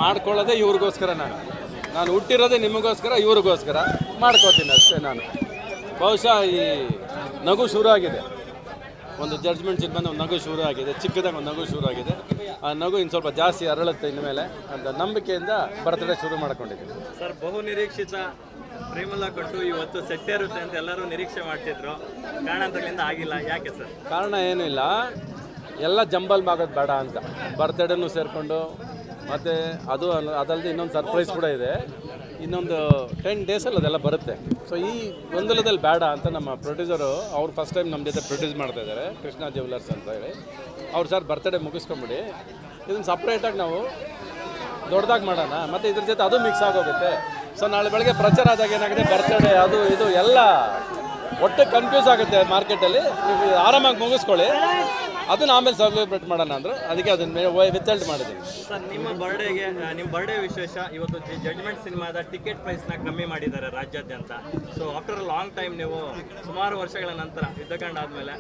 ಮಾಡ್ಕೊಳ್ಳೋದೇ ಇವ್ರಿಗೋಸ್ಕರ ನಾನು ನಾನು ಹುಟ್ಟಿರೋದೇ ನಿಮಗೋಸ್ಕರ ಇವ್ರಿಗೋಸ್ಕರ ಮಾಡ್ಕೋತೀನಿ ಅಷ್ಟೇ ನಾನು ಬಹುಶಃ ಈ ನಗು ಶುರು ಆಗಿದೆ ಒಂದು ಜಡ್ಜ್ಮೆಂಟ್ ಸಿನಿಮಾನ ಒಂದು ನಗು ಶುರು ಆಗಿದೆ ಚಿಕ್ಕದಾಗಿ ಒಂದು ನಗು ಶುರು ಆಗಿದೆ ಆ ನಗು ಇನ್ನು ಸ್ವಲ್ಪ ಜಾಸ್ತಿ ಅರಳುತ್ತೆ ಇನ್ಮೇಲೆ ಅಂತ ನಂಬಿಕೆಯಿಂದ ಬರ್ತಡೇ ಶುರು ಮಾಡ್ಕೊಂಡಿದ್ದೀನಿ ಸರ್ ಬಹು ನಿರೀಕ್ಷಿತ ಪ್ರೇಮಲ ಕೊಟ್ಟು ಇವತ್ತು ಸೆಟ್ಟೇರುತ್ತೆ ಅಂತ ಎಲ್ಲರೂ ನಿರೀಕ್ಷೆ ಮಾಡ್ತಿದ್ರು ಕಾರಣಾಂತರಗಳಿಂದ ಆಗಿಲ್ಲ ಯಾಕೆ ಸರ್ ಕಾರಣ ಏನೂ ಇಲ್ಲ ಎಲ್ಲ ಜಂಬಲ್ ಆಗೋದು ಬೇಡ ಅಂತ ಬರ್ತ್ಡೇನೂ ಸೇರಿಕೊಂಡು ಮತ್ತು ಅದು ಅಲ್ಲ- ಅದಲ್ಲದೆ ಇನ್ನೊಂದು ಸರ್ಪ್ರೈಸ್ ಕೂಡ ಇದೆ ಇನ್ನೊಂದು ಟೆನ್ ಡೇಸಲ್ಲಿ ಅದೆಲ್ಲ ಬರುತ್ತೆ ಸೊ ಈ ಗೊಂದಲದಲ್ಲಿ ಬೇಡ ಅಂತ ನಮ್ಮ ಪ್ರೊಡ್ಯೂಸರು ಅವ್ರು ಫಸ್ಟ್ ಟೈಮ್ ನಮ್ಮ ಜೊತೆ ಪ್ರೊಡ್ಯೂಸ್ ಮಾಡ್ತಾ ಇದ್ದಾರೆ ಕೃಷ್ಣ ಜ್ಯುವೆಲರ್ಸ್ ಅಂತ ಹೇಳಿ ಅವ್ರು ಸರ್ ಬರ್ತ್ಡೇ ಮುಗಿಸ್ಕೊಂಬಿಡಿ ಇದನ್ನು ಸಪ್ರೇಟಾಗಿ ನಾವು ದೊಡ್ಡದಾಗಿ ಮಾಡೋಣ ಮತ್ತು ಇದ್ರ ಜೊತೆ ಅದು ಮಿಕ್ಸ್ ಆಗೋಗುತ್ತೆ ಸೊ ನಾಳೆ ಬೆಳಗ್ಗೆ ಪ್ರಚಾರ ಆದಾಗ ಏನಾಗಿದೆ ಬರ್ತ್ಡೇ ಅದು ಇದು ಎಲ್ಲ ಒಟ್ಟು ಕನ್ಫ್ಯೂಸ್ ಆಗುತ್ತೆ ಮಾರ್ಕೆಟಲ್ಲಿ ನೀವು ಆರಾಮಾಗಿ ಮುಗಿಸ್ಕೊಳ್ಳಿ ಅದನ್ನ ಆಮೇಲೆ ಸೆಲೆಬ್ರೇಟ್ ಮಾಡೋಣ ಅಂದರು ಅದಕ್ಕೆ ಅದನ್ನ ವಿತಲ್ಟ್ ಮಾಡಿದ್ದೀನಿ ಸರ್ ನಿಮ್ಮ ಬರ್ಡೇಗೆ ನಿಮ್ಮ ಬರ್ಡೇ ವಿಶೇಷ ಇವತ್ತು ಜಡ್ಜ್ಮೆಂಟ್ ಸಿನಿಮಾದ ಟಿಕೆಟ್ ಪ್ರೈಸ್ನ ಕಮ್ಮಿ ಮಾಡಿದ್ದಾರೆ ರಾಜ್ಯಾದ್ಯಂತ so after a long time ನೀವು ಸುಮಾರು ವರ್ಷಗಳ ನಂತರ ಯುದ್ಧಕಾಂಡ ಆದಮೇಲೆ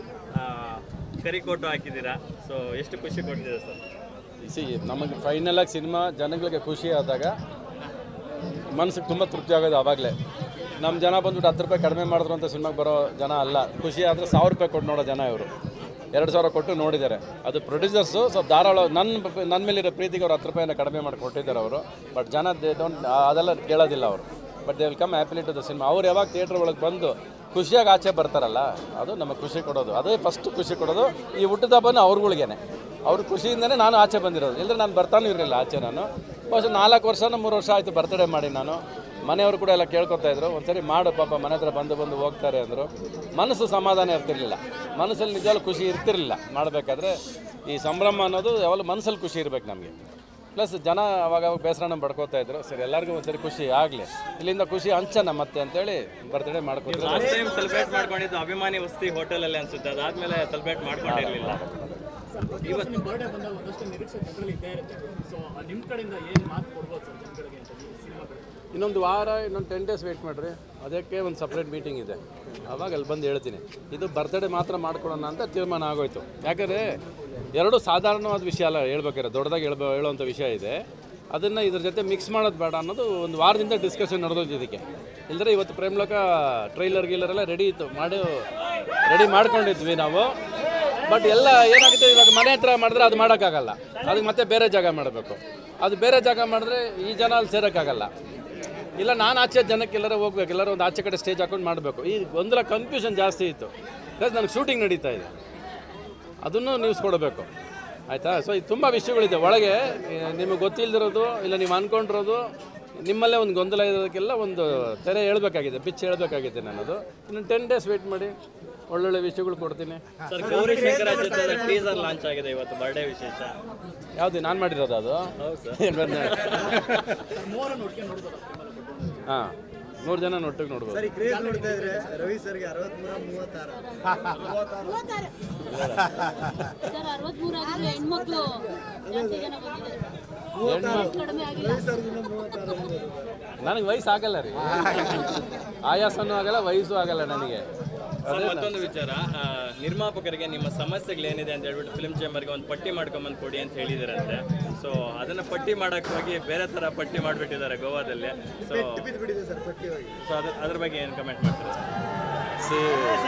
ಕರಿಕೋಟು ಹಾಕಿದ್ದೀರಾ ಸೊ ಎಷ್ಟು ಖುಷಿ ಕೊಡ್ತಿದೆ ಸರ್ ಸಿ ನಮಗೆ ಫೈನಲಾಗಿ ಸಿನಿಮಾ ಜನಗಳಿಗೆ ಖುಷಿ ಆದಾಗ ಮನಸ್ಸಿಗೆ ತುಂಬ ತೃಪ್ತಿ ಆಗೋದು ಆವಾಗಲೇ ನಮ್ಮ ಜನ ಬಂದ್ಬಿಟ್ಟು ಹತ್ತು ರೂಪಾಯಿ ಕಡಿಮೆ ಮಾಡಿದ್ರು ಅಂತ ಸಿನಿಮಾಗೆ ಬರೋ ಜನ ಅಲ್ಲ ಖುಷಿ ಆದರೆ ಸಾವಿರ ರೂಪಾಯಿ ಕೊಟ್ಟು ನೋಡೋ ಜನ ಇವರು ಎರಡು ಸಾವಿರ ಕೊಟ್ಟು ನೋಡಿದ್ದಾರೆ ಅದು ಪ್ರೊಡ್ಯೂಸರ್ಸು ಸ್ವಲ್ಪ ಧಾರಾಳ ನನ್ನ ನನ್ನ ಮೇಲಿರೋ ಪ್ರೀತಿಗೆ ಅವ್ರು ಹತ್ತು ರೂಪಾಯಿನ ಕಡಿಮೆ ಮಾಡಿ ಕೊಟ್ಟಿದ್ದಾರೆ ಅವರು ಬಟ್ ಜನ ದೇ ಡೋಂಟ್ ಅದೆಲ್ಲ ಕೇಳೋದಿಲ್ಲ ಅವರು but they will come happily to the cinema ಅವ್ರು ಯಾವಾಗ ಥಿಯೇಟ್ರ್ ಒಳಗೆ ಬಂದು ಖುಷಿಯಾಗಿ ಆಚೆ ಬರ್ತಾರಲ್ಲ ಅದು ನಮಗೆ ಖುಷಿ ಕೊಡೋದು ಅದೇ ಫಸ್ಟ್ ಖುಷಿ ಕೊಡೋದು ಈ ಹುಟ್ಟಿದ ಹಬ್ಬನ ಅವ್ರುಗಳಿಗೇನೆ ಅವ್ರ ಖುಷಿಯಿಂದನೇ ನಾನು ಆಚೆ ಬಂದಿರೋದು ಇಲ್ಲದ್ರೆ ನಾನು ಬರ್ತಾನೂ ಇರಲಿಲ್ಲ ಆಚೆ ನಾನು ಬಹುಶಃ ನಾಲ್ಕು ವರ್ಷನೂ ಮೂರು ವರ್ಷ ಆಯಿತು ಬರ್ತಡೇ ಮಾಡಿ ನಾನು ಮನೆಯವರು ಕೂಡ ಎಲ್ಲ ಕೇಳ್ಕೊತಾ ಇದ್ರು ಒಂದ್ಸರಿ ಮಾಡು ಪಾಪ ಮನೆ ಹತ್ರ ಬಂದು ಬಂದು ಹೋಗ್ತಾರೆ ಅಂದರು ಮನಸ್ಸು ಸಮಾಧಾನ ಇರ್ತಿರ್ಲಿಲ್ಲ ಮನಸ್ಸಲ್ಲಿ ನಿಜವಾಗ್ಲೂ ಖುಷಿ ಇರ್ತಿರ್ಲಿಲ್ಲ ಮಾಡಬೇಕಾದ್ರೆ ಈ ಸಂಭ್ರಮ ಅನ್ನೋದು ಯಾವಾಗಲೂ ಮನಸ್ಸಲ್ಲಿ ಖುಷಿ ಇರಬೇಕು ನಮಗೆ ಪ್ಲಸ್ ಜನ ಅವಾಗ ಅವಾಗ ಬೇಸರನ ಪಡ್ಕೋತಾ ಇದ್ರು ಸರಿ ಎಲ್ಲರಿಗೂ ಒಂದ್ಸರಿ ಖುಷಿ ಆಗಲಿ ಇಲ್ಲಿಂದ ಖುಷಿ ಹಂಚನ ಮತ್ತೆ ಅಂತೇಳಿ ಬರ್ತಡೇ ಮಾಡ್ಕೊತಾರೆ ಲಾಸ್ಟ್ ಟೈಮ್ ಸೆಲೆಬ್ರೇಟ್ ಮಾಡ್ಕೊಂಡಿದ್ದು ಅಭಿಮಾನಿ ವಸ್ತಿ ಹೋಟೆಲಲ್ಲಿ ಅನ್ಸುತ್ತೆ ಅದಾದ್ಮೇಲೆ ಸೆಲೆಬ್ರೇಟ್ ಮಾಡ್ಕೊಂಡಿರಲಿಲ್ಲ ಇವತ್ತು ನಿಮ್ಮ ಬರ್ಡೇ ಬಂದಾಗ ಒಂದಷ್ಟು ನಿರೀಕ್ಷೆ ಜನರಲ್ಲಿ ಇದ್ದೇ ಇರುತ್ತೆ ಸೊ ನಿಮ್ಮ ಕಡೆಯಿಂದ ಏನು ಮಾತು ಕೊಡ್ಬೋದು ಸರ್ ಜನಗಳಿಗೆ ಅಂತ ಸಿನಿಮಾ ಇನ್ನೊಂದು ವಾರ ಇನ್ನೊಂದು ಟೆನ್ ಡೇಸ್ ವೆಯ್ಟ್ ಮಾಡಿರಿ ಅದಕ್ಕೆ ಒಂದು ಸಪ್ರೇಟ್ ಮೀಟಿಂಗ್ ಇದೆ ಅವಾಗ ಅಲ್ಲಿ ಬಂದು ಹೇಳ್ತೀನಿ ಇದು ಬರ್ತ್ಡೇ ಮಾತ್ರ ಮಾಡ್ಕೊಳೋಣ ಅಂತ ತೀರ್ಮಾನ ಆಗೋಯ್ತು ಯಾಕಂದರೆ ಎರಡು ಸಾಧಾರಣವಾದ ವಿಷಯ ಅಲ್ಲ ಹೇಳ್ಬೇಕಾದ್ರೆ ದೊಡ್ಡದಾಗಿ ಹೇಳ್ಬೋ ಹೇಳೋವಂಥ ವಿಷಯ ಇದೆ ಅದನ್ನು ಇದ್ರ ಜೊತೆ ಮಿಕ್ಸ್ ಮಾಡೋದು ಬೇಡ ಅನ್ನೋದು ಒಂದು ವಾರದಿಂದ ಡಿಸ್ಕಷನ್ ನಡೆದೋದು ಇದಕ್ಕೆ ಇಲ್ಲದ್ರೆ ಇವತ್ತು ಪ್ರೇಮ್ಲೋಕ ಟ್ರೈಲರ್ ಗೀಲರ್ ಎಲ್ಲ ರೆಡಿ ಇತ್ತು ಮಾಡಿ ರೆಡಿ ಮಾಡ್ಕೊಂಡಿದ್ವಿ ನಾವು ಬಟ್ ಎಲ್ಲ ಏನಾಗುತ್ತೆ ಇವಾಗ ಮನೆ ಹತ್ರ ಮಾಡಿದ್ರೆ ಅದು ಮಾಡೋಕ್ಕಾಗಲ್ಲ ಅದಕ್ಕೆ ಮತ್ತೆ ಬೇರೆ ಜಾಗ ಮಾಡಬೇಕು ಅದು ಬೇರೆ ಜಾಗ ಮಾಡಿದ್ರೆ ಈ ಜನ ಅಲ್ಲಿ ಸೇರೋಕ್ಕಾಗಲ್ಲ ಇಲ್ಲ ನಾನು ಆಚೆ ಜನಕ್ಕೆ ಎಲ್ಲರೂ ಹೋಗ್ಬೇಕು ಎಲ್ಲರೂ ಒಂದು ಆಚೆ ಕಡೆ ಸ್ಟೇಜ್ ಹಾಕೊಂಡು ಮಾಡಬೇಕು ಈ ಗೊಂದಲ ಕನ್ಫ್ಯೂಷನ್ ಜಾಸ್ತಿ ಇತ್ತು ಪ್ಲಸ್ ನನಗೆ ಶೂಟಿಂಗ್ ನಡೀತಾ ಇದೆ ಅದನ್ನು ನ್ಯೂಸ್ ಕೊಡಬೇಕು ಆಯಿತಾ ಸೊ ಇದು ತುಂಬ ವಿಷಯಗಳಿದೆ ಒಳಗೆ ಈ ನಿಮಗೆ ಗೊತ್ತಿಲ್ಲದಿರೋದು ಇಲ್ಲ ನೀವು ಅಂದ್ಕೊಂಡಿರೋದು ನಿಮ್ಮಲ್ಲೇ ಒಂದು ಗೊಂದಲ ಇರೋದಕ್ಕೆಲ್ಲ ಒಂದು ತೆರೆ ಹೇಳ್ಬೇಕಾಗಿದೆ ಪಿಚ್ ಹೇಳ್ಬೇಕಾಗಿದೆ ನನ್ನದು ಇನ್ನು ಟೆನ್ ಡೇಸ್ ವೆಯ್ಟ್ ಮಾಡಿ ಒಳ್ಳೊಳ್ಳೆ ವಿಷಯಗಳು ಕೊಡ್ತೀನಿ ಸರ್ ಗೌರಿ ಶಂಕರ ಜೊತೆ ಟೀಸರ್ ಲಾಂಚ್ ಆಗಿದೆ ಇವತ್ತು ಬರ್ಡೇ ವಿಶೇಷ ಯಾವುದು ನಾನು ಮಾಡಿರೋದು ಅದು ಹೌದು ಸರ್ ಮೂವರನ್ನು ಒಟ್ಟಿಗೆ ನೋಡ್ಬೋದು ಹಾಂ ನೂರು ಜನ ಒಟ್ಟಿಗೆ ನೋಡ್ಬೋದು ಸರಿ ಕ್ರೇಜ್ ನೋಡ್ತಾ ಇದ್ರೆ ರವಿ ಸರ್ಗೆ ಅರವತ್ಮೂರ ಮೂವತ್ತಾರು ಸರ್ ಅರವತ್ಮೂರು ಆಗಿದ್ರೆ ಹೆಣ್ಮಕ್ಳು ಜಾಸ್ತಿ ಜನ ಬಂದಿದ್ದಾರೆ ಕಡಿಮೆ ಆಗಿಲ್ಲ ಸರ್ಗಿಂತ ಮೂವತ್ತಾರು ಅಂದ್ರು. ನನಗೆ ವಯಸ್ಸು ಆಗಲ್ಲ ರೀ ಆಯಾಸನೂ ಆಗಲ್ಲ ವಯಸ್ಸು ಆಗಲ್ಲ ನನಗೆ ಸರ್, ಮತ್ತೊಂದು ವಿಚಾರ ಆ, ನಿರ್ಮಾಪಕರಿಗೆ ನಿಮ್ಮ ಸಮಸ್ಯೆಗಳೇನಿದೆ ಅಂತ ಹೇಳ್ಬಿಟ್ಟು ಫಿಲ್ಮ್ ಚೇಂಬರ್ಗೆ ಒಂದು ಪಟ್ಟಿ ಮಾಡ್ಕೊಂಬಂದು ಕೊಡಿ ಅಂತ ಹೇಳಿದಾರಂತೆ ಸೊ ಅದನ್ನ ಪಟ್ಟಿ ಮಾಡಕ್ ಹೋಗಿ ಬೇರೆ ತರ ಪಟ್ಟಿ ಮಾಡಿಬಿಟ್ಟಿದ್ದಾರೆ ಗೋವಾದಲ್ಲಿ ಸೊ ಬಿದ್ದು ಬಿಟ್ಟಿದೆ ಸರ್ ಪಟ್ಟಿ ಹೋಗಿ ಸೊ ಅದ್ರ ಅದ್ರ ಬಗ್ಗೆ ಏನು ಕಮೆಂಟ್ ಮಾಡ್ತಾರೆ ಸಿ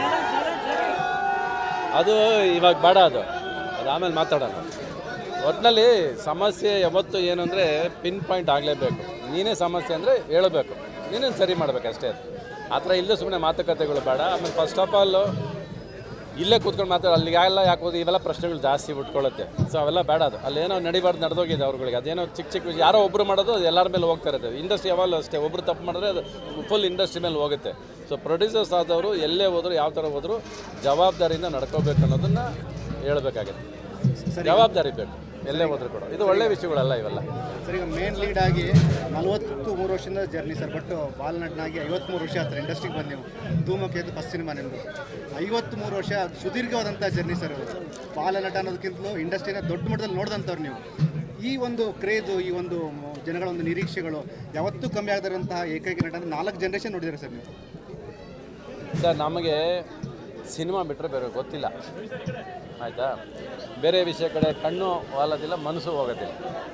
ಅದು ಇವಾಗ ಬೇಡ ಅದು ಅದು ಆಮೇಲೆ ಮಾತಾಡೋಣ ಒಟ್ಟಿನಲ್ಲಿ ಸಮಸ್ಯೆ ಯಾವತ್ತು ಏನು ಅಂದರೆ ಪಿನ್ ಪಾಯಿಂಟ್ ಆಗಲೇಬೇಕು ನೀನೇ ಸಮಸ್ಯೆ ಅಂದರೆ ಹೇಳಬೇಕು ನೀನೇ ಸರಿ ಮಾಡ್ಬೇಕು ಅಷ್ಟೇ ಅದು ಆ ಥರ ಇಲ್ಲದೆ ಸುಮ್ಮನೆ ಮಾತುಕತೆಗಳು ಬೇಡ ಆಮೇಲೆ ಫಸ್ಟ್ ಆಫ್ ಆಲ್ ಇಲ್ಲೇ ಕೂತ್ಕೊಂಡು ಮಾತಾಡ ಅಲ್ಲಿಗೆ ಆಗಲ್ಲ ಯಾಕೆ ಹೋದ್ರೆ ಇವೆಲ್ಲ ಪ್ರಶ್ನೆಗಳು ಜಾಸ್ತಿ ಉಟ್ಕೊಳ್ಳುತ್ತೆ ಸೊ ಅವೆಲ್ಲ ಬೇಡ ಅದು ಅಲ್ಲೇನೋ ನಡಿಬಾರ್ದು ನಡೆದೋಗಿದೆ ಅವ್ರುಗಳಿಗೆ ಅದೇನೋ ಚಿಕ್ಕ ಚಿಕ್ಕ ವಿಷಯ ಯಾರೋ ಒಬ್ಬರು ಮಾಡೋದು ಅದು ಎಲ್ಲರ ಮೇಲೆ ಹೋಗ್ತಾ ಇರುತ್ತೆ ಇಂಡಸ್ಟ್ರಿ ಯಾವಾಗಲೂ ಅಷ್ಟೇ ಒಬ್ಬರು ತಪ್ಪು ಮಾಡಿದ್ರೆ ಅದು ಫುಲ್ ಇಂಡಸ್ಟ್ರಿ ಮೇಲೆ ಹೋಗುತ್ತೆ ಸೊ ಪ್ರೊಡ್ಯೂಸರ್ಸ್ ಆದವರು ಎಲ್ಲೇ ಹೋದ್ರು ಯಾವ ಥರ ಹೋದ್ರು ಜವಾಬ್ದಾರಿಯಿಂದ ನಡ್ಕೋಬೇಕು ಅನ್ನೋದನ್ನು ಹೇಳ್ಬೇಕಾಗುತ್ತೆ ಜವಾಬ್ದಾರಿ ಬೇಕು ಎಲ್ಲೇ ಹೋದ್ರು ಕೂಡ ಇದು ಒಳ್ಳೆ ವಿಷಯಗಳಲ್ಲ ಇವೆಲ್ಲ ಸರ್ ಈಗ ಮೇನ್ ಲೀಡ್ ಆಗಿ ನಲವತ್ತು ಮೂರು ವರ್ಷದಿಂದ ಜರ್ನಿ ಸರ್ ಬಟ್ ಬಾಲ್ನಟ್ನಾಗಿ ಐವತ್ಮೂರು ವರ್ಷ ಆಯ್ತು ಇಂಡಸ್ಟ್ರಿಗೆ ಬಂದು ನೀವು ಧೂಮಕೇತು ಫಸ್ಟ್ ಸಿನಿಮಾ ನಿಮ್ಮದು ಐವತ್ಮೂರು ವರ್ಷ ಸುದೀರ್ಘವಾದಂಥ ಜರ್ನಿ ಸರ್ ಬಾಲನಟ ಅನ್ನೋದಕ್ಕಿಂತಲೂ ಇಂಡಸ್ಟ್ರಿನ ದೊಡ್ಡ ಮಟ್ಟದಲ್ಲಿ ನೋಡಿದಂಥವ್ರು ನೀವು ಈ ಒಂದು ಕ್ರೇಜು ಈ ಒಂದು ಮ- ಜನಗಳ ಒಂದು ನಿರೀಕ್ಷೆಗಳು ಯಾವತ್ತೂ ಕಮ್ಮಿ ಆಗದಿರೋಂತಹ ಏಕೈಕ ನಟ ಅಂದ್ರೆ ನಾಲ್ಕು ಜನ್ರೇಷನ್ ನೋಡಿದ್ದಾರೆ ಸರ್ ನೀವು ಸರ್ ನಮಗೆ ಸಿನಿಮಾ ಬಿಟ್ಟರೆ ಬೇರೆ ಗೊತ್ತಿಲ್ಲ ಆಯಿತಾ ಬೇರೆ ವಿಷಯ ಕಡೆ ಕಣ್ಣು ವಾಲೋದಿಲ್ಲ ಮನಸ್ಸು ಹೋಗೋದಿಲ್ಲ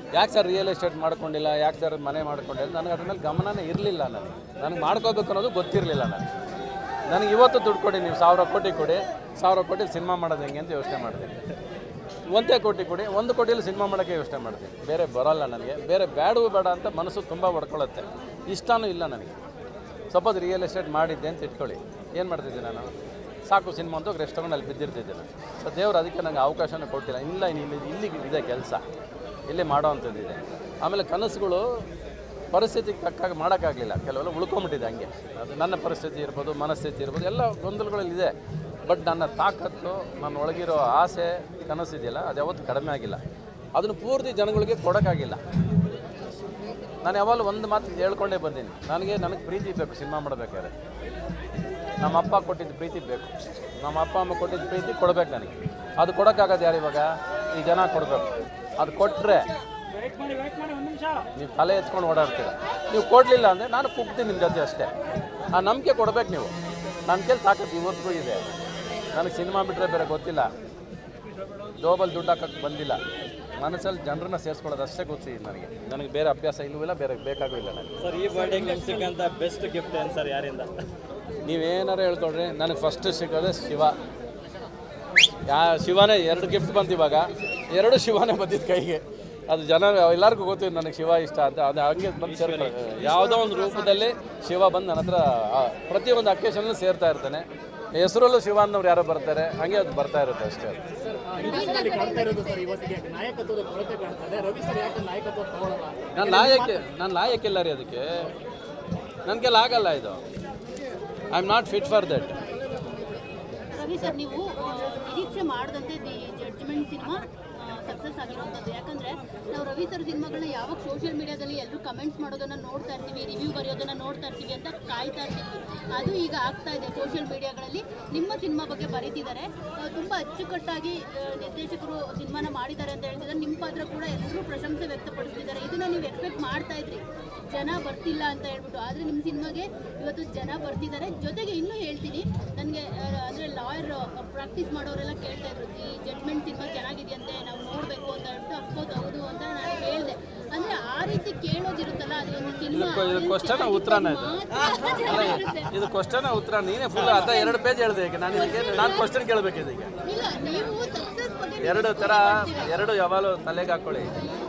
ಯಾಕೆ ಸರ್ ರಿಯಲ್ ಎಸ್ಟೇಟ್ ಮಾಡ್ಕೊಂಡಿಲ್ಲ ಯಾಕೆ ಸರ್ ಮನೆ ಮಾಡ್ಕೊಂಡಿಲ್ಲ ನನಗೆ ಅದ್ರ ಮೇಲೆ ಗಮನನೇ ಇರಲಿಲ್ಲ ನನಗೆ ನನಗೆ ಮಾಡ್ಕೋಬೇಕು ಅನ್ನೋದು ಗೊತ್ತಿರಲಿಲ್ಲ ನನಗೆ ನನಗೆ ಇವತ್ತು ದುಡ್ಡು ಕೊಡಿ ನೀವು ಸಾವಿರ ಕೋಟಿ ಕೊಡಿ ಸಾವಿರ ಕೋಟಿ ಸಿನಿಮಾ ಮಾಡೋದು ಹೆಂಗೆ ಅಂತ ಯೋಚನೆ ಮಾಡ್ತೀನಿ ಒಂದೇ ಕೋಟಿ ಕೊಡಿ ಒಂದು ಕೋಟಿಯಲ್ಲಿ ಸಿನಿಮಾ ಮಾಡೋಕ್ಕೆ ಯೋಚನೆ ಮಾಡ್ತೀನಿ ಬೇರೆ ಬರೋಲ್ಲ ನನಗೆ ಬೇರೆ ಬೇಡವೂ ಬೇಡ ಅಂತ ಮನಸ್ಸು ತುಂಬ ಹೊಡ್ಕೊಳ್ಳುತ್ತೆ ಇಷ್ಟನೂ ಇಲ್ಲ ನನಗೆ ಸಪೋಸ್ ರಿಯಲ್ ಎಸ್ಟೇಟ್ ಮಾಡಿದ್ದೆ ಅಂತ ಇಟ್ಕೊಳ್ಳಿ ಏನು ಮಾಡ್ತಿದ್ದೆ ನಾನು ಸಾಕು ಸಿನಿಮಾ ಅಂತ ರೆಸ್ಟ್ ತೊಗೊಂಡು ಅಲ್ಲಿ ಬಿದ್ದಿರ್ತಿದ್ದೆ ನಾನು ಸೊ ದೇವ್ರು ಅದಕ್ಕೆ ನನಗೆ ಅವಕಾಶನ ಕೊಟ್ಟಿಲ್ಲ ಇಲ್ಲ ಇಲ್ಲಿ ಇಲ್ಲಿಗೆ ಇದೆ ಕೆಲಸ ಇಲ್ಲಿ ಮಾಡೋ ಅಂಥದ್ದಿದೆ ಆಮೇಲೆ ಕನಸುಗಳು ಪರಿಸ್ಥಿತಿಗೆ ತಕ್ಕಾಗ ಮಾಡೋಕ್ಕಾಗಲಿಲ್ಲ ಕೆಲವೆಲ್ಲ ಉಳ್ಕೊಂಬಿಟ್ಟಿದೆ ಹಂಗೆ ಅದು ನನ್ನ ಪರಿಸ್ಥಿತಿ ಇರ್ಬೋದು ಮನಸ್ಥಿತಿ ಇರ್ಬೋದು ಎಲ್ಲ ಗೊಂದಲಗಳಲ್ಲಿದೆ ಬಟ್ ನನ್ನ ತಾಕತ್ತು ನನ್ನ ಒಳಗಿರೋ ಆಸೆ ಕನಸಿದೆಯಲ್ಲ ಅದು ಯಾವತ್ತೂ ಕಡಿಮೆ ಆಗಿಲ್ಲ ಅದನ್ನು ಪೂರ್ತಿ ಜನಗಳಿಗೆ ಕೊಡೋಕ್ಕಾಗಿಲ್ಲ ನಾನು ಯಾವಾಗಲೂ ಒಂದು ಮಾತು ಹೇಳ್ಕೊಂಡೇ ಬಂದೀನಿ ನನಗೆ ನನಗೆ ಪ್ರೀತಿ ಬೇಕು ಸಿನಿಮಾ ಮಾಡಬೇಕಾದ್ರೆ ನಮ್ಮ ಅಪ್ಪ ಕೊಟ್ಟಿದ್ದು ಪ್ರೀತಿ ಬೇಕು ನಮ್ಮ ಅಪ್ಪ ಅಮ್ಮ ಕೊಟ್ಟಿದ್ದು ಪ್ರೀತಿ ಕೊಡಬೇಕು ನನಗೆ ಅದು ಕೊಡೋಕ್ಕಾಗದು ಯಾರು ಇವಾಗ ಈ ಜನ ಕೊಡಬೇಕು ಅದು ಕೊಟ್ಟರೆ ನೀವು ತಲೆ ಎತ್ಕೊಂಡು ಓಡಾಡ್ತೀರ ನೀವು ಕೊಡಲಿಲ್ಲ ಅಂದರೆ ನಾನು ಕುಗ್ತೀನಿ ನಿಮ್ಮ ಜೊತೆ ಅಷ್ಟೇ ಆ ನಂಬಿಕೆ ಕೊಡ್ಬೇಕು ನೀವು ನನ್ನ ಕೇಳಿ ತಾಕತ್ತು ಇವತ್ತಿಗೂ ಇದೆ ನನಗೆ ಸಿನಿಮಾ ಬಿಟ್ಟರೆ ಬೇರೆ ಗೊತ್ತಿಲ್ಲ ಜೋಬಲ್ಲಿ ದುಡ್ಡು ಹಾಕಕ್ಕೆ ಬಂದಿಲ್ಲ ಮನಸ್ಸಲ್ಲಿ ಜನರನ್ನ ಸೇರಿಸ್ಕೊಳ್ಳೋದು ಅಷ್ಟೇ ಗೊತ್ತಿದೆ ನನಗೆ ನನಗೆ ಬೇರೆ ಅಭ್ಯಾಸ ಇಲ್ಲವೂ ಇಲ್ಲ ಬೇರೆ ಬೇಕಾಗೂ ಇಲ್ಲ ನನಗೆ ಸರ್ ಈ ಬರ್ಡೇಗೆ ನಿಮ್ಗೆ ಸಿಕ್ಕಂತ ಬೆಸ್ಟ್ ಗಿಫ್ಟ್ ಏನು ಸರ್ ಯಾರಿಂದ ನೀವೇನಾರು ಹೇಳ್ಕೊಡ್ರಿ ನನಗೆ ಫಸ್ಟ್ ಸಿಗೋದೇ ಶಿವ ಯಾ ಶಿವನೇ ಎರಡು ಗಿಫ್ಟ್ ಬಂತು ಇವಾಗ ಎರಡು ಶಿವನೇ ಬಂದಿದ್ದು ಕೈಗೆ ಅದು ಜನ ಎಲ್ಲರಿಗೂ ಗೊತ್ತಿದೆ ನನಗೆ ಶಿವ ಇಷ್ಟ ಅಂತ ಅದು ಹಂಗೆ ಬಂದು ಸೇರ್ಕೊಳ್ಳಿ ಯಾವುದೋ ಒಂದು ರೂಪದಲ್ಲಿ ಶಿವ ಬಂದು ನನ್ನ ಹತ್ರ ಆ, ಪ್ರತಿಯೊಂದು ಅಕೇಶನ್ಲು ಸೇರ್ತಾ ಇರ್ತಾನೆ ಹೆಸರಲ್ಲೂ ಶಿವ ಅನ್ನೋರು ಯಾರೋ ಬರ್ತಾರೆ ಹಂಗೆ ಅದು ಬರ್ತಾ ಇರುತ್ತೆ ಅಷ್ಟೇ ಅದು ಇಂಡಸ್ಟ್ರಿಯಲ್ಲಿ ಕಾಣ್ತಾ ಇರೋದು ಸರ್ ಇವತ್ತಿಗೆ ನಾಯಕತ್ವದ ಕೊರತೆ ಕಾಣ್ತಾ ಇದೆ ರವಿ ಸರ್ ಯಾಕೆ ನಾಯಕತ್ವ ತಗೊಳ್ಳಲ್ಲ ನಾನು ಲಾಯಕ್ಕೆ ನಾನು ಲಾಯಕ್ಕಿಲ್ಲ ರೀ ಅದಕ್ಕೆ ನನಗೆಲ್ಲ ಆಗಲ್ಲ ಇದು I am not fit for that Ravi sir ನೀವು ಆ, ನಿರೀಕ್ಷೆ ಮಾಡದಂತೆ ದಿ ಜಡ್ಜ್ಮೆಂಟ್ ಸಿನಿಮಾ ಸಕ್ಸಸ್ ಆಗಿರುವಂಥದ್ದು ಯಾಕಂದ್ರೆ ನಾವು ರವಿ ಸರ್ ಸಿನಿಮಾಗಳನ್ನ ಯಾವಾಗ ಸೋಷಿಯಲ್ ಮೀಡಿಯಾದಲ್ಲಿ ಎಲ್ಲರೂ ಕಮೆಂಟ್ಸ್ ಮಾಡೋದನ್ನ ನೋಡ್ತಾ ಇರ್ತೀವಿ ರಿವ್ಯೂ ಬರೆಯೋದನ್ನ ನೋಡ್ತಾ ಇರ್ತೀವಿ ಅಂತ ಕಾಯ್ತಾ ಇರ್ತೀವಿ ಅದು ಈಗ ಆಗ್ತಾ ಇದೆ ಸೋಷಿಯಲ್ ಮೀಡಿಯಾಗಳಲ್ಲಿ ನಿಮ್ಮ ಸಿನಿಮಾ ಬಗ್ಗೆ ಬರೀತಿದ್ದಾರೆ ಆ, ತುಂಬಾ ಅಚ್ಚುಕಟ್ಟಾಗಿ ಆ, ನಿರ್ದೇಶಕರು ಸಿನಿಮಾನ ಮಾಡಿದ್ದಾರೆ ಅಂತ ಹೇಳ್ತಿದ್ದಾರೆ ನಿಮ್ಮ ಪಾತ್ರ ಕೂಡ ಎಲ್ಲರೂ ಪ್ರಶಂಸೆ ವ್ಯಕ್ತಪಡಿಸ್ತಿದ್ದಾರೆ ಇದನ್ನ ನೀವು ಎಕ್ಸ್ಪೆಕ್ಟ್ ಮಾಡ್ತಾ ಇದ್ರಿ ಜನ ಬರ್ತಿಲ್ಲ ಅಂತ ಹೇಳ್ಬಿಟ್ಟು ಆದರೆ ನಿಮ್ಮ ಸಿನಿಮಾಗೆ ಇವತ್ತು ಜನ ಬರ್ತಿದ್ದಾರೆ ಜೊತೆಗೆ ಇನ್ನೂ ಹೇಳ್ತೀನಿ ನನಗೆ ಅಂದರೆ ಲಾಯರ್ ಪ್ರಾಕ್ಟೀಸ್ ಮಾಡೋರೆಲ್ಲ ಕೇಳ್ತಾ ಇದ್ರು ಈ ಜಡ್ಜ್ಮೆಂಟ್ ಸಿನಿಮಾ ಚೆನ್ನಾಗಿದೆಯಂತೆ ನಾವು ನೋಡಬೇಕು ಅಂತ ಹೇಳ್ಬಿಟ್ಟು ಅಫ್ಕೋರ್ಸ್ ಹೌದು ಅಂತ ನಾನು ಹೇಳಿದೆ ಅಂದರೆ ಆ ರೀತಿ ಕೇಳೋದಿರುತ್ತಲ್ಲ ಅದು ಒಂದು ಸಿನಿಮಾ ಇದು ಕ್ವಶನ್ ಉತ್ತರನ ಇದು ಇದು ಕ್ವಶನ್ ಉತ್ತರ ನೀನೇ ಫುಲ್ ಅದ ಎರಡು ಪೇಜ್ ಹೇಳಿದೆ ಈಗ ನಾನು ಇದಕ್ಕೆ ನಾನು ಕ್ವಶನ್ ಕೇಳಬೇಕಿದೆ ಈಗ ಇಲ್ಲ ನೀವು ಸಕ್ಸಸ್ ಬಗ್ಗೆ ಎರಡು ಥರ ಎರಡು ಯಾವಾಗಲೂ ತಲೆಗೆ ಹಾಕ್ಕೊಳ್ಳಿ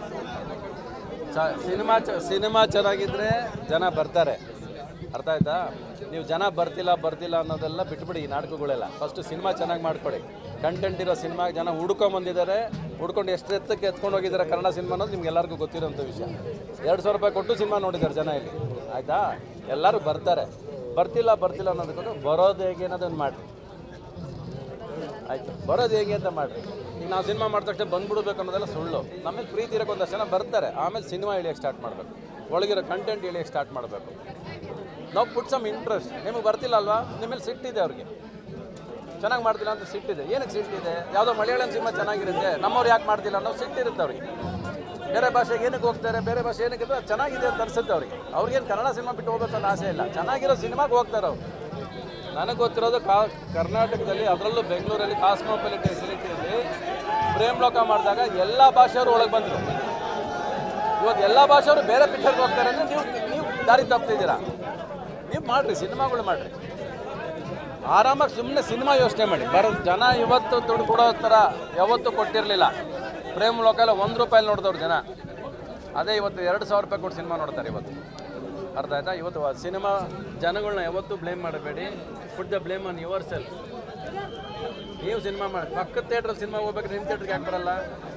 ಚ ಸಿನಿಮಾ ಚ ಸಿನಿಮಾ ಚೆನ್ನಾಗಿದ್ರೆ ಜನ ಬರ್ತಾರೆ ಅರ್ಥ ಆಯ್ತಾ ನೀವು ಜನ ಬರ್ತಿಲ್ಲ ಬರ್ತಿಲ್ಲ ಅನ್ನೋದೆಲ್ಲ ಬಿಟ್ಬಿಡಿ ಈ ನಾಟಕಗಳೆಲ್ಲ ಫಸ್ಟ್ ಸಿನಿಮಾ ಚೆನ್ನಾಗಿ ಮಾಡ್ಕೊಡಿ ಕಂಟೆಂಟ್ ಇರೋ ಸಿನಿಮಾ ಜನ ಹುಡ್ಕೊಂಬಂದಿದ್ದಾರೆ ಹುಡ್ಕೊಂಡು ಎಷ್ಟು ಎತ್ತಕ್ಕೆ ಎತ್ಕೊಂಡು ಹೋಗಿದ್ದಾರೆ ಕನ್ನಡ ಸಿನಿಮಾ ಅನ್ನೋದು ನಿಮ್ಗೆ ಎಲ್ಲರಿಗೂ ಗೊತ್ತಿರೋಂಥ ವಿಷಯ ಎರಡು ಸಾವಿರ ರೂಪಾಯಿ ಕೊಟ್ಟು ಸಿನಿಮಾ ನೋಡಿದ್ದಾರೆ ಜನ ಇಲ್ಲಿ ಆಯಿತಾ ಎಲ್ಲರೂ ಬರ್ತಾರೆ ಬರ್ತಿಲ್ಲ ಬರ್ತಿಲ್ಲ ಅನ್ನೋದಕ್ಕೂ ಬರೋದು ಹೇಗೆ ಅನ್ನೋದನ್ನು ಮಾಡಿರಿ ಆಯ್ತು ಬರೋದು ಹೇಗೆ ಅಂತ ಮಾಡ್ರಿ ಈಗ ನಾವು ಸಿನಿಮಾ ಮಾಡಿದ ತಕ್ಷಣ ಬಂದ್ಬಿಡ್ಬೇಕು ಅನ್ನೋದೆಲ್ಲ ಸುಳ್ಳು ನಮಗೆ ಪ್ರೀತಿ ಇರೋಕೆ ಒಂದಷ್ಟು ಜನ ಬರ್ತಾರೆ ಆಮೇಲೆ ಸಿನಿಮಾ ಇಳಿಯೋಕ್ಕೆ ಸ್ಟಾರ್ಟ್ ಮಾಡಬೇಕು ಒಳಗಿರೋ ಕಂಟೆಂಟ್ ಇಳಿಯೋಕ್ಕೆ ಸ್ಟಾರ್ಟ್ ಮಾಡಬೇಕು ನಾವು ಪುಟ್ ಸಮ್ ಇಂಟ್ರೆಸ್ಟ್ ನಿಮಗೆ ಬರ್ತಿಲ್ಲ ಅಲ್ವಾ ನಿಮ್ಮಲ್ಲಿ ಸಿಟ್ಟಿದೆ ಅವ್ರಿಗೆ ಚೆನ್ನಾಗಿ ಮಾಡ್ತಿಲ್ಲ ಅಂತ ಸಿಟ್ಟಿದೆ ಏನಕ್ಕೆ ಸಿಟ್ಟಿದೆ ಯಾವುದೋ ಮಲಯಾಳಂ ಸಿನಿಮಾ ಚೆನ್ನಾಗಿರುತ್ತೆ ನಮ್ಮವ್ರು ಯಾಕೆ ಮಾಡ್ತಿಲ್ಲ ಅನ್ನೋ ಸಿಟ್ಟಿರುತ್ತೆ ಅವ್ರಿಗೆ ಬೇರೆ ಭಾಷೆಗೆ ಏನಕ್ಕೆ ಹೋಗ್ತಾರೆ ಬೇರೆ ಭಾಷೆ ಏನಕ್ಕೆ ಇದ್ರೆ ಅದು ಚೆನ್ನಾಗಿದೆ ಅಂತ ಅನ್ಸುತ್ತೆ ಅವ್ರಿಗೆ ಅವ್ರಿಗೇನು ಕನ್ನಡ ಸಿನಿಮಾ ಬಿಟ್ಟು ಹೋಗ್ಬೇಕು ಅನ್ನೋ ಆಸೆ ಇಲ್ಲ ಚೆನ್ನಾಗಿರೋ ಸಿನಿಮಾಗೆ ಹೋಗ್ತಾರೆ ಅವ್ರು ನನಗೆ ಗೊತ್ತಿರೋದು ಕಾ ಕರ್ನಾಟಕದಲ್ಲಿ ಅದರಲ್ಲೂ ಬೆಂಗಳೂರಲ್ಲಿ ಕಾಸ್ಮೋಪಾಲಿಟನ್ ಸಿಟಿಯಲ್ಲಿ ಪ್ರೇಮ್ ಲೋಕ ಮಾಡಿದಾಗ ಎಲ್ಲ ಭಾಷೆಯವರು ಒಳಗೆ ಬಂದರು ಇವತ್ತು ಎಲ್ಲ ಭಾಷೆಯವರು ಬೇರೆ ಪಿಕ್ಚರ್ಗೆ ಹೋಗ್ತಾರೆ ಅಂದರೆ ನೀವು ನೀವು ದಾರಿ ತಪ್ಪಿದ್ದೀರಾ ನೀವು ಮಾಡಿರಿ ಸಿನಿಮಾಗಳು ಮಾಡಿರಿ ಆರಾಮಾಗಿ ಸುಮ್ಮನೆ ಸಿನಿಮಾ ಯೋಚನೆ ಮಾಡಿ ಬರೋ ಜನ ಇವತ್ತು ದುಡ್ಡು ಕೊಡೋ ಥರ ಯಾವತ್ತೂ ಕೊಟ್ಟಿರಲಿಲ್ಲ ಪ್ರೇಮ್ ಲೋಕಲ್ಲ ಒಂದು ರೂಪಾಯಿ ನೋಡಿದವ್ರು ಜನ ಅದೇ ಇವತ್ತು ಎರಡು ಸಾವಿರ ರೂಪಾಯಿ ಕೊಟ್ಟು ಸಿನಿಮಾ ನೋಡ್ತಾರೆ ಇವತ್ತು ಅರ್ಥ ಆಯ್ತಾ ಇವತ್ತು ಆ ಸಿನಿಮಾ ಜನಗಳನ್ನ ಯಾವತ್ತೂ ಬ್ಲೇಮ್ ಮಾಡಬೇಡಿ put the blame on yourself ನೀವು ಸಿನಿಮಾ ಮಾಡಿ ಪಕ್ಕದ ಥಿಯೇಟ್ರಲ್ಲಿ ಸಿನಿಮಾ ಹೋಗ್ಬೇಕಾದ್ರೆ ನಿಮ್ಮ ಥಿಯೇಟ್ರಿಗೆ ಯಾಕೆ ಬರಲ್ಲ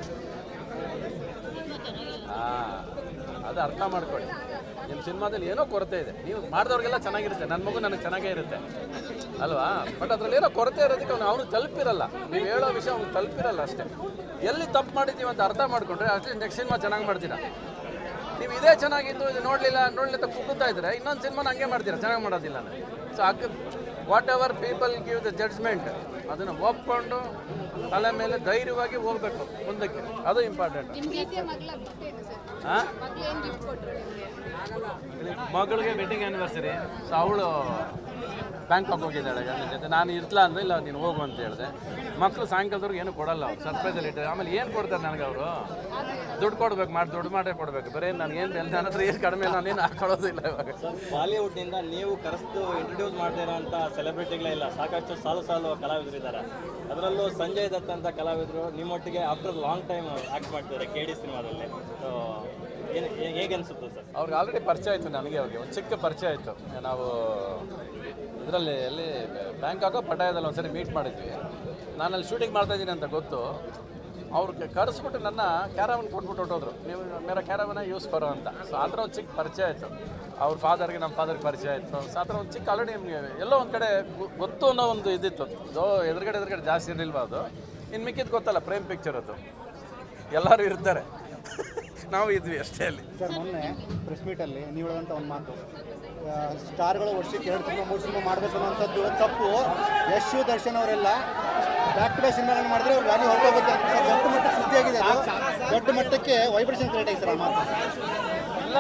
ಹಾಂ ಅದು ಅರ್ಥ ಮಾಡ್ಕೊಳ್ಳಿ ನಿಮ್ಮ ಸಿನಿಮಾದಲ್ಲಿ ಏನೋ ಕೊರತೆ ಇದೆ ನೀವು ಮಾಡಿದವ್ರಿಗೆಲ್ಲ ಚೆನ್ನಾಗಿರುತ್ತೆ ನನ್ನ ಮಗು ನನಗೆ ಚೆನ್ನಾಗೇ ಇರುತ್ತೆ ಅಲ್ವಾ ಬಟ್ ಅದ್ರಲ್ಲಿ ಏನೋ ಕೊರತೆ ಇರೋದಕ್ಕೆ ಅವ್ನು ಅವ್ನು ತಲುಪಿರಲ್ಲ ನೀವು ಹೇಳೋ ವಿಷಯ ಅವ್ನು ತಲುಪಿರಲ್ಲ ಅಷ್ಟೇ ಎಲ್ಲಿ ತಪ್ಪು ಮಾಡಿದ್ದೀವಿ ಅಂತ ಅರ್ಥ ಮಾಡ್ಕೊಂಡ್ರೆ ಅಷ್ಟೇ ನೆಕ್ಸ್ಟ್ ಸಿನಿಮಾ ಚೆನ್ನಾಗಿ ಮಾಡ್ತೀರಾ ನೀವು ಇದೇ ಚೆನ್ನಾಗಿತ್ತು ಇದು ನೋಡಲಿಲ್ಲ ನೋಡಲಿ ಅಂತ ಕುಗ್ಗುತ್ತಾ ಇದ್ರೆ ಇನ್ನೊಂದು ಸಿನಿಮಾನ ಹಂಗೆ ಮಾಡ್ತೀರಾ ಚೆನ್ನಾಗಿ ಮಾಡೋದಿಲ್ಲ ಸೊ ಅಕ್ whatever people give the judgement ಅದನ್ನು ಒಪ್ಕೊಂಡು ತಲೆ ಮೇಲೆ ಧೈರ್ಯವಾಗಿ ಹೋಗ್ಬೇಕು ಮುಂದಕ್ಕೆ ಅದು ಇಂಪಾರ್ಟೆಂಟ್ ಹಾಂ ಮಗಳಿಗೆ ವೆಡ್ಡಿಂಗ್ ಆ್ಯನಿವರ್ಸರಿ ಸೊ ಅವಳು ಬ್ಯಾಂಕಾಕ್ ಹೋಗಿದ್ದಾಳೆ ಗಂಡನ ಜೊತೆ ನಾನು ಇರ್ಲ ಅಂದ್ರೆ ಇಲ್ಲ ನೀನು ಹೋಗು ಅಂತ ಹೇಳಿದೆ ಮಕ್ಕಳು ಸಾಯಂಕಾಲದವ್ರಿಗೆ ಏನು ಕೊಡಲ್ಲ ಅವ್ರು ಸರ್ಪ್ರೈಸಲ್ಲಿ ಇಟ್ಟು ಆಮೇಲೆ ಏನು ಕೊಡ್ತಾರೆ ನನಗೆ ಅವರು ದುಡ್ಡು ಕೊಡ್ಬೇಕು ಮಾಡಿ ದುಡ್ಡು ಮಾಡೇ ಕೊಡಬೇಕು ಬರೀ ನಾನು ಏನು ನನ್ನ ಹತ್ರ ಏನು ಕಡಿಮೆ ನಾನೇನು ಹಾಕೊಳ್ಳೋದಿಲ್ಲ ಇವಾಗ ಬಾಲಿವುಡ್ನಿಂದ ನೀವು ಕರೆಸ್ತು ಇಂಟ್ರೊಡ್ಯೂಸ್ ಮಾಡದೇ ಇರೋಂಥ ಸೆಲೆಬ್ರಿಟಿಗಳೇ ಇಲ್ಲ ಸಾಕಷ್ಟು ಸಾಲು ಸಾಲು ಕಲಾವಿದರು ಇದ್ದಾರೆ ಅದರಲ್ಲೂ ಸಂಜಯ್ ದತ್ ಅಂತ ಕಲಾವಿದರು ನಿಮ್ಮೊಟ್ಟಿಗೆ ಆಫ್ಟರ್ ಲಾಂಗ್ ಟೈಮ್ ಆ್ಯಕ್ಟ್ ಮಾಡ್ತಿದ್ದಾರೆ ಕೆ ಡಿ ಸಿನಿಮಾದಲ್ಲಿ ಸೊ ಏನು ಹೇಗೆ ಅನಿಸುತ್ತೆ ಸರ್ ಅವ್ರಿಗೆ ಆಲ್ರೆಡಿ ಪರಿಚಯ ಆಯಿತು ನನಗೆ ಅವ್ರಿಗೆ ಒಂದು ಚಿಕ್ಕ ಪರಿಚಯ ಆಯಿತು ನಾವು ಇದರಲ್ಲಿ ಎಲ್ಲಿ ಬ್ಯಾಂಕಾಕೋ ಪಟಾಯದಲ್ಲಿ ಒಂದ್ಸರಿ ಮೀಟ್ ಮಾಡಿದ್ವಿ ನಾನು ಅಲ್ಲಿ ಶೂಟಿಂಗ್ ಮಾಡ್ತಾ ಇದ್ದೀನಿ ಅಂತ ಗೊತ್ತು ಅವ್ರು ಕರೆಸ್ಬಿಟ್ಟು ನನ್ನ ಕ್ಯಾರವನ್ ಕೊಟ್ಬಿಟ್ಟು ಹೊಟ್ಟೋದ್ರು ನೀವು ಮೇರ ಕ್ಯಾರವನ ಯೂಸ್ ಬರೋ ಅಂತ ಸೊ ಆ ಥರ ಒಂದು ಚಿಕ್ಕ ಪರಿಚಯ ಆಯಿತು ಅವ್ರ ಫಾದರ್ಗೆ ನಮ್ಮ ಫಾದರ್ಗೆ ಪರಿಚಯ ಆಯಿತು ಸೊ ಆ ಥರ ಒಂದು ಚಿಕ್ಕ ಆಲ್ರೆಡಿ ನಿಮಗೆ ಎಲ್ಲೋ ಒಂದು ಕಡೆ ಗೊ- ಗೊತ್ತು ಅನ್ನೋ ಒಂದು ಇದಿತ್ತು ಅದು ಎದುರುಗಡೆ ಎದುರುಗಡೆ ಜಾಸ್ತಿ ಇರಲಿಲ್ವ ಅದು ಇನ್ನು ಮಿಕ್ಕಿದ್ದು ಗೊತ್ತಲ್ಲ ಪ್ರೇಮ್ ಪಿಕ್ಚರ್ ಅದು ಎಲ್ಲರೂ ಇರ್ತಾರೆ ನಾವು ಇದ್ವಿ ಅಷ್ಟೇ ಅಲ್ಲಿ ಸರ್ ಮೊನ್ನೆ ಪ್ರೆಸ್ ಮೀಟಲ್ಲಿ ನೀವು ಹೇಳೋದಂಥ ಒಂದು ಮಾತು ಆ, ಸ್ಟಾರ್ಗಳು ವರ್ಷಕ್ಕೆ ಎರಡು ಸಿನಿಮಾ ಮೂರು ಸಿನಿಮಾ ಮಾಡಬೇಕು ಅನ್ನೋಂಥದ್ದು ಒಂದು ತಪ್ಪು ಯಶು ದರ್ಶನ್ ಅವರೆಲ್ಲ ಬ್ಯಾಕ್ ಟು ಬ್ಯಾಕ್ ಸಿನಿಮಾಗಳನ್ನು ಮಾಡಿದ್ರೆ ಅವ್ರ ವ್ಯಾಲ್ಯೂ ಹೊರಟೋಗುತ್ತೆ ಅಂತ ಸರ್ ದೊಡ್ಡ ಮಟ್ಟಕ್ಕೆ ಸುದ್ದಿ ಆಗಿದೆ ಅದು ದೊಡ್ಡ ಮಟ್ಟಕ್ಕೆ ವೈಬ್ರೇಷನ್ ಕ್ರಿಯೇಟ್ ಆಗಿದೆ ಸರ್ ಆ ಮಾತು ಇಲ್ಲ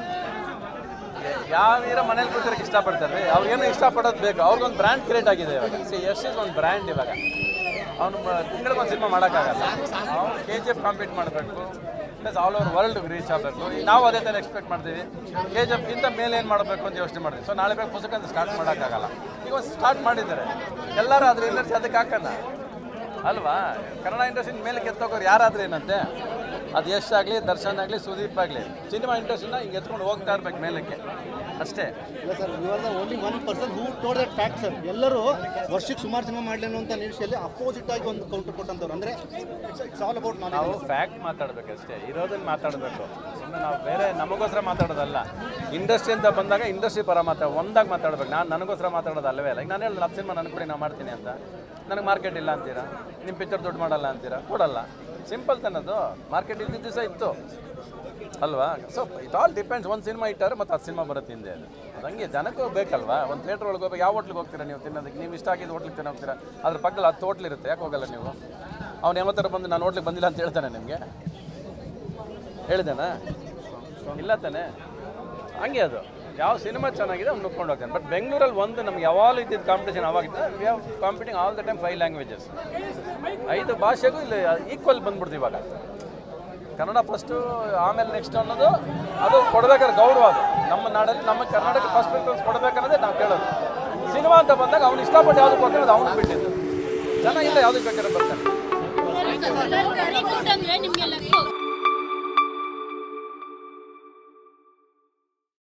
ಯಾವ ಹೀರೋ ಮನೇಲಿ ಕೂತಿರಕ್ಕೆ ಇಷ್ಟಪಡ್ತಾರೆ ಅವ್ರಿಗೇನು ಇಷ್ಟಪಡೋದು ಬೇಕು ಅವ್ರಿಗೊಂದು ಬ್ರ್ಯಾಂಡ್ ಕ್ರಿಯೇಟ್ ಆಗಿದೆ ಇವಾಗ ಸಿ ಯಶ್ ಇಸ್ ಒಂದು ಬ್ರ್ಯಾಂಡ್ ಇವಾಗ ಅವನು ತಿಂಗಳಿಗೆ ಒಂದು ಸಿನಿಮಾ ಮಾಡೋಕ್ಕಾಗಲ್ಲ ಅವ್ನು ಕೆ ಜಿ ಎಫ್ ಕಾಂಪೀಟ್ ಮಾಡಬೇಕು plus all over world reach ಆಗಬೇಕು ಈಗ ನಾವು ಅದೇ ಥರ ಎಕ್ಸ್ಪೆಕ್ಟ್ ಮಾಡ್ತೀವಿ ಕೆ ಜಿ ಎಫ್ಗಿಂತ ಮೇಲೆ ಏನು ಮಾಡಬೇಕು ಅಂತ ಯೋಚನೆ ಮಾಡ್ತೀವಿ ಸೊ ನಾಳೆ ಬೇಕು ಪುಸ್ತಕ ಅಂತ ಸ್ಟಾರ್ಟ್ ಮಾಡೋಕ್ಕಾಗಲ್ಲ ಈಗ ಒಂದು ಸ್ಟಾರ್ಟ್ ಮಾಡಿದ್ದಾರೆ ಎಲ್ಲರೂ ಅದ್ರ ಎನರ್ಜಿ ಅದಕ್ಕೆ ಹಾಕೋಣ ಅಲ್ವಾ ಕನ್ನಡ ಇಂಡಸ್ಟ್ರಿ ಮೇಲೆ ಕೆತ್ತೋಗೋರು ಯಾರಾದ್ರೂ ಏನಂತೆ ಅದು ಯಶ್ ಆಗಲಿ ದರ್ಶನ್ ಆಗಲಿ ಸುದೀಪ್ ಆಗಲಿ ಸಿನಿಮಾ ಇಂಡಸ್ಟ್ರಿನ ಹಿಂಗೆ ಎತ್ಕೊಂಡು ಹೋಗ್ತಾ ಇರ್ಬೇಕು ಮೇಲಕ್ಕೆ ಅಷ್ಟೇ ಇಲ್ಲ sir you are the only one person who ಟೋಡ್ ದಟ್ ಫ್ಯಾಕ್ಟ್ ಸರ್ ಎಲ್ಲರೂ ವರ್ಷಕ್ಕೆ ಸುಮಾರು ಸಿನಿಮಾ ಮಾಡಲಿ ಅನ್ನೋಂಥ ನಿರೀಕ್ಷೆಯಲ್ಲಿ ಅಪೋಸಿಟ್ ಆಗಿ ಒಂದು ಕೌಂಟರ್ ಕೊಟ್ಟಂಥವ್ರು ಅಂದರೆ ಇಟ್ಸ್ ಆಲ್ ಅಬೌಟ್ ನಾನು ನಾವು ಫ್ಯಾಕ್ಟ್ ಮಾತಾಡಬೇಕು ಅಷ್ಟೇ ಇರೋದನ್ನ ಮಾತಾಡಬೇಕು ಸುಮ್ಮನೆ ನಾವು ಬೇರೆ ನಮಗೋಸ್ಕರ ಮಾತಾಡೋದಲ್ಲ ಇಂಡಸ್ಟ್ರಿ ಅಂತ ಬಂದಾಗ ಇಂಡಸ್ಟ್ರಿ ಪರ ಮಾತಾಡ ಒಂದಾಗಿ ಮಾತಾಡ್ಬೇಕು ನಾನು ನನಗೋಸ್ಕರ ಮಾತಾಡೋದು ಅಲ್ಲವೇ ಅಲ್ಲ ಈಗ ನಾನು ಹೇಳಿದ್ರೆ ಹತ್ತು ಸಿನಿಮಾ ನನಗೆ ಕೊಡಿ ನಾವು ಮಾಡ್ತೀನಿ ಅಂತ ನನಗೆ ಮಾರ್ಕೆಟ್ ಇಲ್ಲ ಅಂತೀರಾ ನಿಮ್ಮ ಪಿಕ್ಚರ್ ದುಡ್ಡು ಮಾಡಲ್ಲ ಅಂತೀರಾ ಕೊಡಲ್ಲ ಸಿಂಪಲ್ ತನ್ನದು ಮಾರ್ಕೆಟ್ ಇದ್ದಿದ್ದ ದಿವಸ ಇತ್ತು ಅಲ್ವಾ ಸೊ ಇಟ್ ಆಲ್ ಡಿಪೆಂಡ್ಸ್ ಒಂದು ಸಿನಿಮಾ ಇಟ್ಟಾರೆ ಮತ್ತು ಹತ್ತು ಸಿನಿಮಾ ಬರುತ್ತೆ ಹಿಂದೆ ಅದು ಅದು ಹಂಗೆ ಜನಕ್ಕೂ ಬೇಕಲ್ವಾ ಒಂದು ಥಿಯೇಟ್ರ್ ಒಳಗೆ ಹೋಗ್ಬೇಕು ಯಾವ ಹೋಟ್ಲಿಗೆ ಹೋಗ್ತೀರಾ ನೀವು ತಿನ್ನೋದಕ್ಕೆ ನೀವು ಇಷ್ಟ ಆಗಿದ್ದು ಹೋಟ್ಲಿಗೆ ತಿನ್ನೋ ಹೋಗ್ತೀರಾ ಅದ್ರ ಪಕ್ಕದಲ್ಲಿ ಹತ್ತು ಹೋಟ್ಲ್ ಇರುತ್ತೆ ಯಾಕೆ ಹೋಗಲ್ಲ ನೀವು ಅವ್ನು ಯಾವತ್ತರ ಬಂದು ನಾನು ಹೋಟ್ಲಿಗೆ ಬಂದಿಲ್ಲ ಅಂತ ಹೇಳ್ತಾನೆ ನಿಮಗೆ ಹೇಳಿದಾನಾ ಇಲ್ಲ ತಾನೆ ಹಂಗೆ ಅದು ಯಾವ ಸಿನಿಮಾ ಚೆನ್ನಾಗಿದೆ ಅವ್ನು ನುಕ್ಕೊಂಡು ಹೋಗ್ತಾನೆ ಬಟ್ ಬೆಂಗಳೂರಲ್ಲಿ ಒಂದು ನಮ್ಗೆ ಯಾವಾಗಲೂ ಇದ್ದಿದ್ದು ಕಾಂಪಿಟೇಷನ್ ಅವಾಗಿತ್ತು we have competing all the time five languages ಐದು ಭಾಷೆಗೂ ಇಲ್ಲಿ ಈಕ್ವಲ್ ಬಂದ್ಬಿಡ್ತು ಇವಾಗ ಕನ್ನಡ ಫಸ್ಟು ಆಮೇಲೆ ನೆಕ್ಸ್ಟ್ ಅನ್ನೋದು ಅದು ಕೊಡ್ಬೇಕಾದ್ರೆ ಗೌರವ ಅದು ನಮ್ಮ ನಾಡಲ್ಲಿ ನಮ್ಮ ಕರ್ನಾಟಕ ಫಸ್ಟ್ ಪ್ರಿಫರೆನ್ಸ್ ಕೊಡ್ಬೇಕನ್ನೋದೇ ನಾವು ಕೇಳೋದು ಸಿನಿಮಾ ಅಂತ ಬಂದಾಗ ಅವ್ನು ಇಷ್ಟಪಟ್ಟು ಯಾವ್ದಕ್ಕೆ ಹೋಗ್ತಾನೆ ಅದು ಅವನು ಬಿಟ್ಟಿದ್ದು ಜನ ಇಲ್ಲ ಯಾವುದಕ್ಕೆ ಬೇಕಾದ್ರೆ ಬರ್ತಾನೆ ಅಂದ್ರೆ ನಿಮ್ಗೆ ಲಕ್